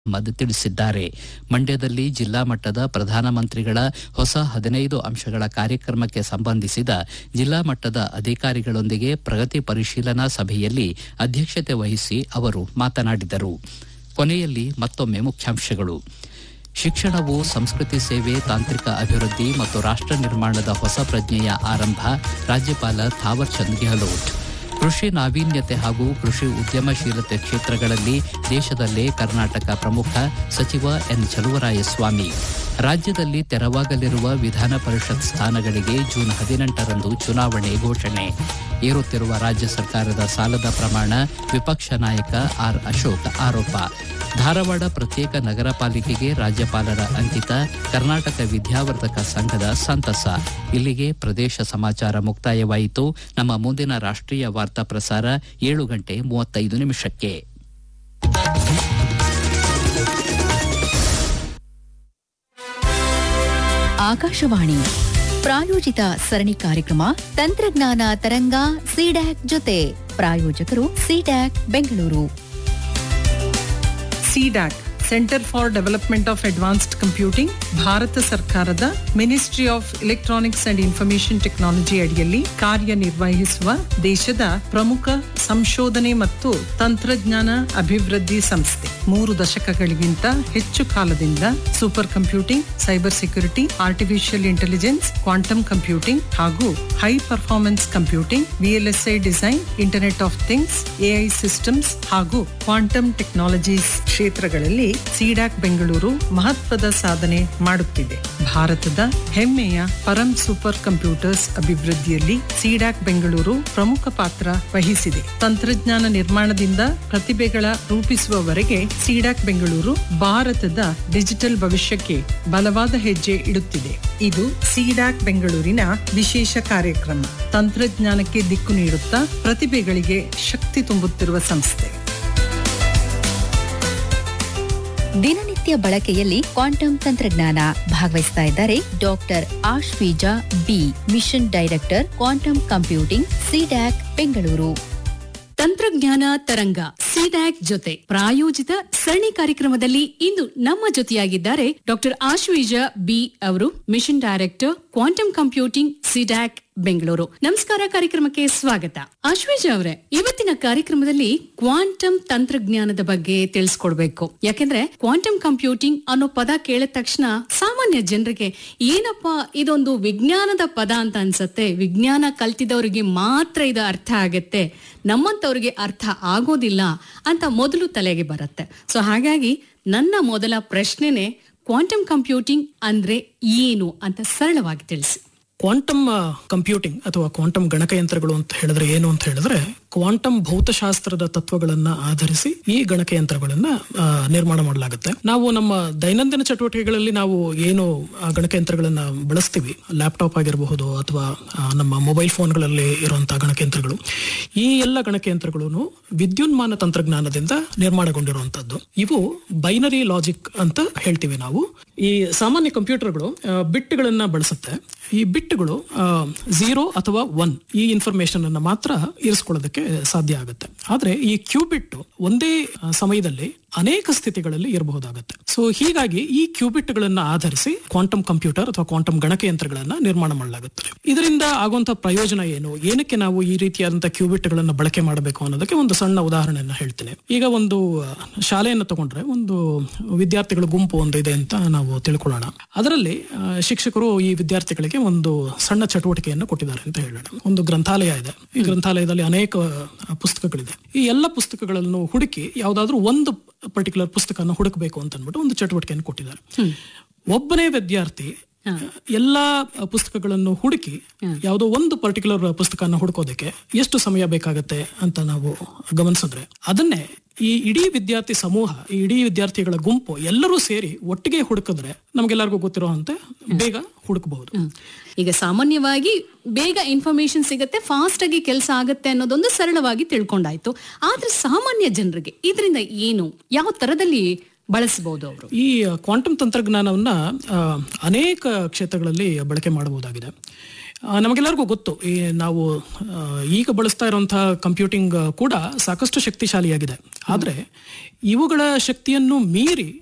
ಮದ್ ತಿಳಿಸಿದ್ದಾರೆ ಮಂಡ್ಯದಲ್ಲಿ ಜಿಲ್ಲಾ ಮಟ್ಟದ ಪ್ರಧಾನಮಂತ್ರಿಗಳ ಹೊಸ ಹದಿನೈದು ಅಂಶಗಳ ಕಾರ್ಯಕ್ರಮಕ್ಕೆ ಸಂಬಂಧಿಸಿದ ಜಿಲ್ಲಾ ಮಟ್ಟದ ಅಧಿಕಾರಿಗಳೊಂದಿಗೆ ಪ್ರಗತಿ ಪರಿಶೀಲನಾ ಸಭೆಯಲ್ಲಿ ಅಧ್ಯಕ್ಷತೆ ವಹಿಸಿ ಅವರು ಮಾತನಾಡಿದರು ಕೊನೆಯಲ್ಲಿ ಮತ್ತೊಮ್ಮೆ ಮುಖ್ಯಾಂಶಗಳು ಶಿಕ್ಷಣವು ಸಂಸ್ಕೃತಿ ಸೇವೆ ತಾಂತ್ರಿಕ ಅಭಿವೃದ್ಧಿ ಮತ್ತು ರಾಷ್ಟ್ರ ನಿರ್ಮಾಣದ ಹೊಸ ಪ್ರಜ್ಞೆಯ ಆರಂಭ ರಾಜ್ಯಪಾಲ ಥಾವರ್ಚಂದ್ ಗೆಹ್ಲೋಟ್ ಕೃಷಿ ನಾವೀನ್ಯತೆ ಹಾಗೂ ಕೃಷಿ ಉದ್ಯಮಶೀಲತೆ ಕ್ಷೇತ್ರಗಳಲ್ಲಿ ದೇಶದಲ್ಲೇ ಕರ್ನಾಟಕ ಪ್ರಮುಖ ಸಚಿವ ಎನ್ ಚಲುವರಾಯಸ್ವಾಮಿ ರಾಜ್ಯದಲ್ಲಿ ತೆರವಾಗಲಿರುವ ವಿಧಾನ ಪರಿಷತ್ ಸ್ಥಾನಗಳಿಗೆ ಜೂನ್ ಹದಿನೆಂಟರಂದು ಚುನಾವಣೆ ಘೋಷಣೆ ಏರುತ್ತಿರುವ ರಾಜ್ಯ ಸರ್ಕಾರದ ಸಾಲದ ಪ್ರಮಾಣ ವಿಪಕ್ಷ ನಾಯಕ ಆರ್ ಅಶೋಕ್ ಆರೋಪ ಧಾರವಾಡ ಪ್ರತ್ಯೇಕ ನಗರ ಪಾಲಿಕೆಗೆ ರಾಜ್ಯಪಾಲರ ಅಂಕಿತ ಕರ್ನಾಟಕ ವಿದ್ಯಾವರ್ಧಕ ಸಂಘದ ಸಂತಸ ಇಲ್ಲಿಗೆ ಪ್ರದೇಶ ಸಮಾಚಾರ ಮುಕ್ತಾಯವಾಯಿತು ನಮ್ಮ ಮುಂದಿನ ರಾಷ್ಟ್ರೀಯ ವಾರ್ತಾ ಪ್ರಸಾರ ಏಳು ಗಂಟೆ ಮೂವತ್ತೈದು ನಿಮಿಷಕ್ಕೆ ಆಕಾಶವಾಣಿ ಪ್ರಾಯೋಜಿತ ಸರಣಿ ಕಾರ್ಯಕ್ರಮ ತಂತ್ರಜ್ಞಾನ ತರಂಗ ಸಿಡ್ಯಾಕ್ ಜೊತೆ ಪ್ರಾಯೋಜಕರು CDAC Bengaluru CDAC centre for development of advanced computing Bharat ಸರ್ಕಾರದ ministry of electronics and information technology ಅಡಿಯಲ್ಲಿ ಕಾರ್ಯನಿರ್ವಹಿಸುವ ದೇಶದ ಪ್ರಮುಖ ಸಂಶೋಧನೆ ಮತ್ತು ತಂತ್ರಜ್ಞಾನ ಅಭಿವೃದ್ಧಿ ಸಂಸ್ಥೆ ಮೂರು ದಶಕಗಳಿಗಿಂತ ಹೆಚ್ಚು ಕಾಲದಿಂದ super computing cyber security artificial intelligence quantum computing ಹಾಗೂ high performance computing VLSI design internet of things AI systems ಹಾಗೂ ಕ್ವಾಂಟಮ್ ಟೆಕ್ನಾಲಜೀಸ್ ಕ್ಷೇತ್ರಗಳಲ್ಲಿ ಸಿಡಾಕ್ ಬೆಂಗಳೂರು ಮಹತ್ವದ ಸಾಧನೆ ಮಾಡುತ್ತಿದೆ ಭಾರತದ ಹೆಮ್ಮೆಯ ಪರಂ ಸೂಪರ್ ಕಂಪ್ಯೂಟರ್ಸ್ ಅಭಿವೃದ್ಧಿಯಲ್ಲಿ ಸಿಡಾಕ್ ಬೆಂಗಳೂರು ಪ್ರಮುಖ ಪಾತ್ರ ವಹಿಸಿದೆ ತಂತ್ರಜ್ಞಾನ ನಿರ್ಮಾಣದಿಂದ ಪ್ರತಿಭೆಗಳ ರೂಪಿಸುವವರೆಗೆ ಸಿಡಾಕ್ ಬೆಂಗಳೂರು ಭಾರತದ ಡಿಜಿಟಲ್ ಭವಿಷ್ಯಕ್ಕೆ ಬಲವಾದ ಹೆಜ್ಜೆ ಇಡುತ್ತಿದೆ ಇದು ಸಿಡಾಕ್ ಬೆಂಗಳೂರಿನ ವಿಶೇಷ ಕಾರ್ಯಕ್ರಮ ತಂತ್ರಜ್ಞಾನಕ್ಕೆ ದಿಕ್ಕು ನೀಡುತ್ತಾ ಪ್ರತಿಭೆಗಳಿಗೆ ಶಕ್ತಿ ತುಂಬುತ್ತಿರುವ ಸಂಸ್ಥೆ ದಿನನಿತ್ಯ ಬಳಕೆಯಲ್ಲಿ ಕ್ವಾಂಟಮ್ ತಂತ್ರಜ್ಞಾನ ಭಾಗವಹಿಸ್ತಾ ಇದ್ದಾರೆ doctor Ashwija B mission director quantum computing CDAC Bengaluru ತಂತ್ರಜ್ಞಾನ ತರಂಗ ಸಿಡ್ಯಾಕ್ ಜೊತೆ ಪ್ರಾಯೋಜಿತ ಸರಣಿ ಕಾರ್ಯಕ್ರಮದಲ್ಲಿ ಇಂದು ನಮ್ಮ ಜೊತೆಯಾಗಿದ್ದಾರೆ ಡಾಕ್ಟರ್ ಆಶ್ವೀಜಾ ಬಿ ಅವರು mission director quantum computing CDAC Bengaluru ನಮಸ್ಕಾರ ಕಾರ್ಯಕ್ರಮಕ್ಕೆ ಸ್ವಾಗತ ಆಶ್ವೇಜ ಅವರೇ ಇವತ್ತಿನ ಕಾರ್ಯಕ್ರಮದಲ್ಲಿ ಕ್ವಾಂಟಮ್ ತಂತ್ರಜ್ಞಾನದ ಬಗ್ಗೆ ತಿಳಿಸ್ಕೊಡ್ಬೇಕು ಯಾಕೆಂದ್ರೆ ಕ್ವಾಂಟಮ್ ಕಂಪ್ಯೂಟಿಂಗ್ ಅನ್ನೋ ಪದ ಕೇಳಿದ ತಕ್ಷಣ ಸಾಮಾನ್ಯ ಜನರಿಗೆ ಏನಪ್ಪಾ ಇದೊಂದು ವಿಜ್ಞಾನದ ಪದ ಅಂತ ಅನ್ಸತ್ತೆ ವಿಜ್ಞಾನ ಕಲ್ತಿದವರಿಗೆ ಮಾತ್ರ ಇದು ಅರ್ಥ ಆಗತ್ತೆ ನಮ್ಮಂತವ್ರಿಗೆ ಅರ್ಥ ಆಗೋದಿಲ್ಲ ಅಂತ ಮೊದಲು ತಲೆಗೆ ಬರುತ್ತೆ ಸೊ ಹಾಗಾಗಿ ನನ್ನ ಮೊದಲ ಪ್ರಶ್ನೆನೆ ಕ್ವಾಂಟಮ್ ಕಂಪ್ಯೂಟಿಂಗ್ ಅಂದ್ರೆ ಏನು ಅಂತ ಸರಳವಾಗಿ ತಿಳಿಸಿ ಕ್ವಾಂಟಮ್ ಕಂಪ್ಯೂಟಿಂಗ್ ಅಥವಾ ಕ್ವಾಂಟಮ್ ಗಣಕಯಂತ್ರಗಳು ಅಂತ ಹೇಳಿದ್ರೆ ಏನು ಅಂತ ಹೇಳಿದ್ರೆ ಕ್ವಾಂಟಮ್ ಭೌತಶಾಸ್ತ್ರದ ತತ್ವಗಳನ್ನ ಆಧರಿಸಿ ಈ ಗಣಕಯಂತ್ರಗಳನ್ನ ಆ, ನಿರ್ಮಾಣ ಮಾಡಲಾಗುತ್ತೆ ನಾವು ನಮ್ಮ ದೈನಂದಿನ ಚಟುವಟಿಕೆಗಳಲ್ಲಿ ನಾವು ಏನು ಆ ಗಣಕಯಂತ್ರಗಳನ್ನ ಬಳಸ್ತೀವಿ ಲ್ಯಾಪ್ಟಾಪ್ ಆಗಿರಬಹುದು ಅಥವಾ ಆ, ನಮ್ಮ ಮೊಬೈಲ್ ಫೋನ್ಗಳಲ್ಲಿ ಇರುವಂತಹ ಗಣಕಯಂತ್ರಗಳು ಈ ಎಲ್ಲ ಗಣಕಯಂತ್ರಗಳು ವಿದ್ಯುನ್ಮಾನ ತಂತ್ರಜ್ಞಾನದಿಂದ ನಿರ್ಮಾಣಗೊಂಡಿರುವಂತದ್ದು ಇವು ಬೈನರಿ ಲಾಜಿಕ್ ಅಂತ ಹೇಳ್ತೀವಿ ನಾವು ಈ ಸಾಮಾನ್ಯ ಕಂಪ್ಯೂಟರ್ಗಳು ಬಿಟ್ಗಳನ್ನ ಬಳಸುತ್ತೆ ಈ ಬಿಟ್ಗಳು ಝೀರೋ ಅಥವಾ ಒನ್ ಈ ಇನ್ಫಾರ್ಮೇಶನ್ ಅನ್ನ ಮಾತ್ರ ಇರಿಸ್ಕೊಳ್ಳೋದಕ್ಕೆ ಸಾಧ್ಯ ಆಗುತ್ತೆ ಆದ್ರೆ ಈ ಕ್ಯೂಬಿಟ್ ಒಂದೇ ಆ, ಸಮಯದಲ್ಲಿ ಅನೇಕ ಸ್ಥಿತಿಗಳಲ್ಲಿ ಇರಬಹುದಾಗುತ್ತೆ ಸೊ ಹೀಗಾಗಿ ಈ ಕ್ಯೂಬಿಟ್ ಗಳನ್ನ ಆಧರಿಸಿ ಕ್ವಾಂಟಮ್ ಕಂಪ್ಯೂಟರ್ ಅಥವಾ ಕ್ವಾಂಟಮ್ ಗಣಕಯಂತ್ರಗಳನ್ನ ನಿರ್ಮಾಣ ಮಾಡಲಾಗುತ್ತೆ ಇದರಿಂದ ಆಗುವಂತಹ ಪ್ರಯೋಜನ ಏನು ಏನಕ್ಕೆ ನಾವು ಈ ರೀತಿಯಾದಂತಹ ಕ್ಯೂಬಿಟ್ ಗಳನ್ನ ಬಳಕೆ ಮಾಡಬೇಕು ಅನ್ನೋದಕ್ಕೆ ಒಂದು ಸಣ್ಣ ಉದಾಹರಣೆಯನ್ನ ಹೇಳ್ತೀನಿ ಈಗ ಒಂದು ಆ, ಶಾಲೆಯನ್ನು ತಗೊಂಡ್ರೆ ಒಂದು ವಿದ್ಯಾರ್ಥಿಗಳ ಗುಂಪು ಒಂದು ಇದೆ ಅಂತ ನಾವು ತಿಳ್ಕೊಳ್ಳೋಣ ಅದರಲ್ಲಿ ಆ, ಶಿಕ್ಷಕರು ಈ ವಿದ್ಯಾರ್ಥಿಗಳಿಗೆ ಒಂದು ಸಣ್ಣ ಚಟುವಟಿಕೆಯನ್ನು ಕೊಟ್ಟಿದ್ದಾರೆ ಅಂತ ಹೇಳೋಣ ಒಂದು ಗ್ರಂಥಾಲಯ ಇದೆ ಈ ಗ್ರಂಥಾಲಯದಲ್ಲಿ ಅನೇಕ ಆ, ಪುಸ್ತಕಗಳಿದೆ ಈ ಎಲ್ಲ ಪುಸ್ತಕಗಳನ್ನು ಹುಡುಕಿ ಯಾವ್ದಾದ್ರು ಒಂದು ಪರ್ಟಿಕ್ಯುಲರ್ ಪುಸ್ತಕನ ಹುಡುಕಬೇಕು ಅಂತ ಅಂದ್ಬಿಟ್ಟು ಒಂದು ಚಟುವಟಿಕೆಯನ್ನು ಕೊಟ್ಟಿದ್ದಾರೆ ಒಬ್ಬನೇ ವಿದ್ಯಾರ್ಥಿ ಎಲ್ಲಾ ಪುಸ್ತಕಗಳನ್ನು ಹುಡುಕಿ ಯಾವುದೋ ಒಂದು ಪರ್ಟಿಕ್ಯುಲರ್ ಪುಸ್ತಕನ ಹುಡುಕೋದಕ್ಕೆ ಎಷ್ಟು ಸಮಯ ಬೇಕಾಗತ್ತೆ ಅಂತ ನಾವು ಗಮನಿಸಿದ್ರೆ ಅದನ್ನೇ ಈ ಇಡೀ ವಿದ್ಯಾರ್ಥಿ ಸಮೂಹ ಈ ಇಡೀ ವಿದ್ಯಾರ್ಥಿಗಳ ಗುಂಪು ಎಲ್ಲರೂ ಸೇರಿ ಒಟ್ಟಿಗೆ ಹುಡುಕಿದ್ರೆ ನಮ್ಗೆಲ್ಲರಿಗೂ ಗೊತ್ತಿರುವಂತೆ ಬೇಗ ಹುಡುಕಬಹುದು ಈಗ ಸಾಮಾನ್ಯವಾಗಿ ಬೇಗ ಇನ್ಫಾರ್ಮೇಶನ್ ಸಿಗತ್ತೆ ಫಾಸ್ಟ್ ಆಗಿ ಕೆಲಸ ಆಗತ್ತೆ ಅನ್ನೋದೊಂದು ಸರಳವಾಗಿ ತಿಳ್ಕೊಂಡಾಯ್ತು ಆದ್ರೆ ಸಾಮಾನ್ಯ ಜನರಿಗೆ ಇದರಿಂದ ಏನು ಯಾವ ತರದಲ್ಲಿ ಬಳಸಬಹುದು ಅವರು ಈ ಕ್ವಾಂಟಮ್ ತಂತ್ರಜ್ಞಾನವನ್ನ ಆ, ಅನೇಕ ಕ್ಷೇತ್ರಗಳಲ್ಲಿ ಬಳಕೆ ಮಾಡಬಹುದಾಗಿದೆ ಆ, ನಮಗೆಲ್ಲರಿಗೂ ಗೊತ್ತು ಈ ನಾವು ಆ, ಈಗ ಬಳಸ್ತಾ ಇರುವಂತಹ ಕಂಪ್ಯೂಟಿಂಗ್ ಕೂಡ ಸಾಕಷ್ಟು ಶಕ್ತಿಶಾಲಿಯಾಗಿದೆ ಆದ್ರೆ ಇವುಗಳ ಶಕ್ತಿಯನ್ನು ಮೀರಿ